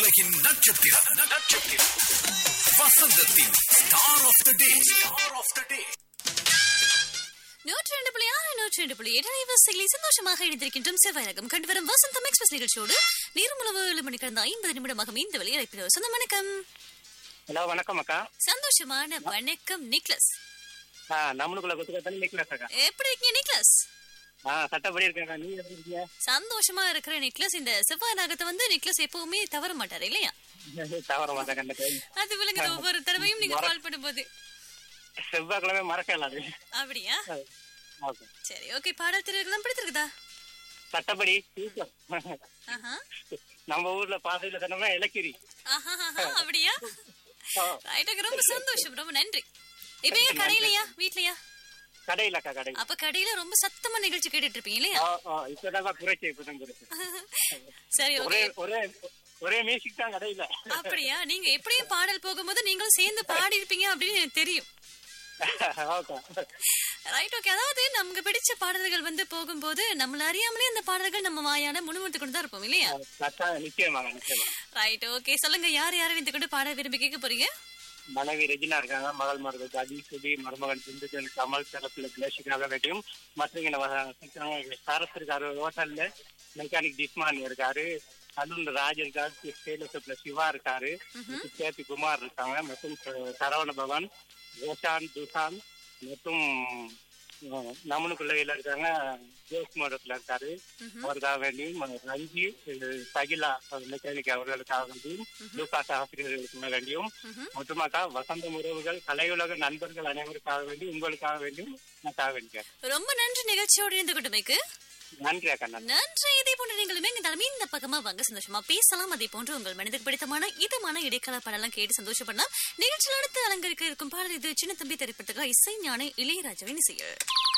உலகின் நட்சத்திரம் நட்சத்திரம் வசந்தத்தின் star of the day star of the day நூற்றி ரெண்டு புள்ளி ஆறு நூற்றி ரெண்டு புள்ளி எட்டு அலைவரிசைகளில் சந்தோஷமாக இணைந்திருக்கின்றோம் செவ்வாயகம் கண்டு வரும் வசந்தம் எக்ஸ்பிரஸ் நிகழ்ச்சியோடு நேரமுளவு ஏழு மணி கடந்த ஐம்பது நிமிடமாக இந்த வழி அழைப்பினர் சொந்த வணக்கம் ஹலோ வணக்கம் அக்கா சந்தோஷமான வணக்கம் நிக்லஸ் ஆ நம்மளுக்குள்ள கொத்துக்க தண்ணி நிக்கலாஸ் அக்கா எப்படி இருக்கீங்க நிக்லஸ் ஆ சட்டப்படி இருக்கேன் நீங்க எப்படி இருக்கீங்க சந்தோஷமா இருக்கிற நிக்லஸ் இந்த செவ்வாய் நாகத்தை வந்து நிக்லஸ் எப்பவுமே தவற மாட்டாரு இல்லையா தவற மாட்டேன் கண்டிப்பா அது விளங்குது ஒவ்வொரு தடவையும் நீங்க கால் பண்ணும்போது செவ்வாய்க்கிழமை மறக்க இல்லாது அப்படியா ஓகே சரி ஓகே பாடல் திருவிழா பிடித்திருக்குதா சட்டப்படி சூப்பர் ஆஹா நம்ம ஊர்ல பாதையில தானே இலக்கிரி ஆஹா ஆஹா, அப்படியா ஆ, ரைட்டுக்கு ரொம்ப சந்தோஷம் ரொம்ப நன்றி இப்ப எங்க கடையிலயா வீட்லயா கடையில் அக்கா கடை அப்ப கடையில ரொம்ப சத்தமா நிகழ்ச்சி கேட்டுட்டு இருப்பீங்க இல்லையா ஆ, ஆ, இப்பதான் குறைச்சி இப்பதான் குறைச்சி சரி ஒரே ஓகே ஒரே ஒரே மியூசிக் தான் கடையில அப்படியா நீங்க எப்படியும் பாடல் போகும்போது நீங்களும் சேர்ந்து பாடி இருப்பீங்க அப்படின்னு எனக்கு தெரியும் ஓகே ரைட் ஓகே அதாவது நமக்கு பிடிச்ச பாடல்கள் வந்து போகும்போது நம்மள அறியாமலே அந்த பாடல்கள் நம்ம வாயால முணுமுணுத்து கொண்டு தான் இருப்போம் இல்லையா கரெக்டா நிச்சயமாக நிச்சயமா ரைட் ஓகே சொல்லுங்க யார் யாரும் இந்த கொண்டு பாட விரும்பி கேட்க போறீங்க மனைவி ரெஜினா இருக்காங்க மகள் மருது அதி சுதி மருமகன் சிந்துஜன் கமல் தரப்புல பிளேஷுக்காக வேண்டியும் மற்ற சரஸ் இருக்காரு ஹோட்டல்ல மெக்கானிக் ஜிஸ்மான் இருக்காரு அருண் ராஜ் இருக்காரு சேலத்துல சிவா இருக்காரு சேத்தி குமார் இருக்காங்க மற்றும் ச- சரவண பவன் ரோஷான் துஷான் மற்றும் அஹ், நமனுக்குள்ளையில இருக்காங்க ஜோஸ்மோடத்துல இருக்காரு அவருக்காக வேண்டியும் ரஞ்சி அஹ், சகிலா மெக்கானிக் அவர்களுக்காக வேண்டியும் லூகாஸ் ஆசிரியர்களுக்கு வேண்டியும் மொத்தமாக்கா வசந்த உறவுகள் கலையுலக நண்பர்கள் அனைவருக்காக வேண்டி உங்களுக்காக வேண்டியும் எனக்காக வேண்டிய ரொம்ப நன்றி நிகழ்ச்சியோடு இருந்து கொண்டுமைக்கு நன்றி அக்கா நன்றி நன்றி இதே போன்ற நீங்களுமே எங்க தலைமை இந்த பக்கமா வாங்க சந்தோஷமா பேசலாம் அதே போன்று உங்கள் மனதுக்கு பிடித்தமான இதமான இடைக்கால பாடலாம் கேட்டு சந்தோஷப்படலாம் நிகழ்ச்சியில் அடுத்து அலங்கரிக்க இருக்கும் பாடல் இது சின்ன தம்பி திரைப்படத்துக்காக இசை ஞான இளையராஜாவின் இசையில்